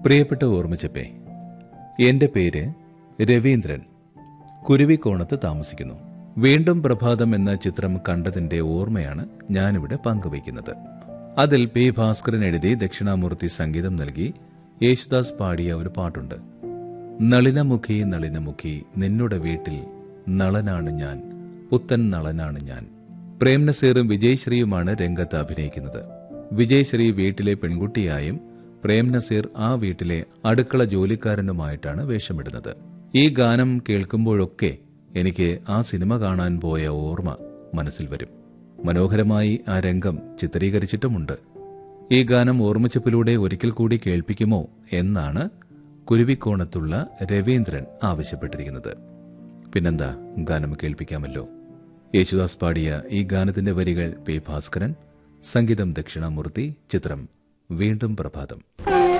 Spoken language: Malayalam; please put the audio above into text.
പ്രിയപ്പെട്ട ഓർമ്മിച്ചപ്പേ എന്റെ പേര് രവീന്ദ്രൻ കുരുവിക്കോണത്ത് താമസിക്കുന്നു വീണ്ടും പ്രഭാതം എന്ന ചിത്രം കണ്ടതിന്റെ ഓർമ്മയാണ് ഞാനിവിടെ പങ്കുവയ്ക്കുന്നത് അതിൽ പി ഭാസ്കരൻ എഴുതി ദക്ഷിണാമൂർത്തി സംഗീതം നൽകി യേശുദാസ് പാടിയ ഒരു പാട്ടുണ്ട് നളിനമുഖി നളിനമുഖി നിന്നുടെ വീട്ടിൽ നളനാണ് ഞാൻ പുത്തൻ നളനാണ് ഞാൻ പ്രേം നസീറും വിജയശ്രീയുമാണ് രംഗത്ത് അഭിനയിക്കുന്നത് വിജയശ്രീ വീട്ടിലെ പെൺകുട്ടിയായും പ്രേം നസീർ ആ വീട്ടിലെ അടുക്കള ജോലിക്കാരനുമായിട്ടാണ് വേഷമിടുന്നത് ഈ ഗാനം കേൾക്കുമ്പോഴൊക്കെ എനിക്ക് ആ സിനിമ കാണാൻ പോയ ഓർമ്മ മനസ്സിൽ വരും മനോഹരമായി ആ രംഗം ചിത്രീകരിച്ചിട്ടുമുണ്ട് ഈ ഗാനം ഓർമ്മിച്ചപ്പിലൂടെ ഒരിക്കൽ കൂടി കേൾപ്പിക്കുമോ എന്നാണ് കുരുവിക്കോണത്തുള്ള രവീന്ദ്രൻ ആവശ്യപ്പെട്ടിരിക്കുന്നത് പിന്നെന്താ ഗാനം കേൾപ്പിക്കാമല്ലോ യേശുദാസ് പാടിയ ഈ ഗാനത്തിന്റെ വരികൾ പി ഭാസ്കരൻ സംഗീതം ദക്ഷിണാമൂർത്തി ചിത്രം വീണ്ടും പ്രഭാതം